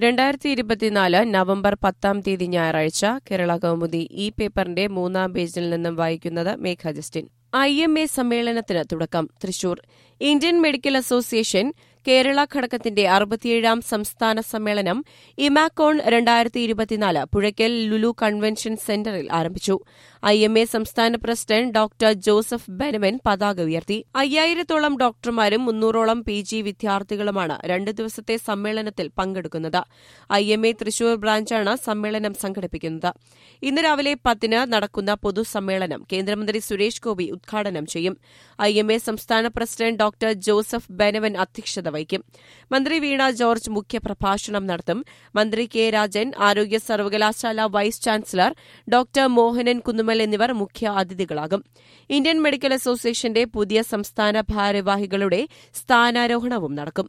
രണ്ടായിരത്തി ഇരുപത്തിനാല് നവംബർ പത്താം തീയതി ഞായറാഴ്ച കേരള കൗമുദി ഈ പേപ്പറിന്റെ മൂന്നാം പേജിൽ നിന്നും വായിക്കുന്നത് Megha Justin I M A സമ്മേളനത്തിന് തുടക്കം Thrissur Indian medical association Kerala ഘടകത്തിന്റെ അറുപത്തിയേഴാം സംസ്ഥാന സമ്മേളനം ഇമാക്കോൺ രണ്ടായിരത്തി ഇരുപത്തിനാല് പുഴയ്ക്കൽ ലുലു കൺവെൻഷൻ സെന്ററിൽ ആരംഭിച്ചു ഐ എം എ സംസ്ഥാന പ്രസിഡന്റ് ഡോക്ടർ ജോസഫ് ബെനവൻ പതാക ഉയർത്തി അയ്യായിരത്തോളം ഡോക്ടർമാരും മുന്നൂറോളം പി ജി വിദ്യാർത്ഥികളുമാണ് രണ്ട് ദിവസത്തെ സമ്മേളനത്തിൽ പങ്കെടുക്കുന്നത് ഐ എം എ തൃശൂർ ബ്രാഞ്ചാണ് സമ്മേളനം സംഘടിപ്പിക്കുന്നത് ഇന്ന് രാവിലെ പത്തിന് നടക്കുന്ന പൊതുസമ്മേളനം കേന്ദ്രമന്ത്രി സുരേഷ് ഗോപി ഉദ്ഘാടനം ചെയ്യും ഐ എം എ സംസ്ഥാന പ്രസിഡന്റ് ഡോക്ടർ ജോസഫ് ബെനവൻ അധ്യക്ഷത വഹിക്കും മന്ത്രി വീണ ജോർജ് മുഖ്യപ്രഭാഷണം നടത്തും മന്ത്രി കെ രാജൻ ആരോഗ്യ സർവകലാശാല vice chancellor doctor Mohanan Kunnummal എന്നിവർ മുഖ്യ അതിഥികളാകും ഇന്ത്യൻ മെഡിക്കൽ അസോസിയേഷന്റെ പുതിയ സംസ്ഥാന ഭാരവാഹികളുടെ സ്ഥാനാരോഹണവും നടക്കും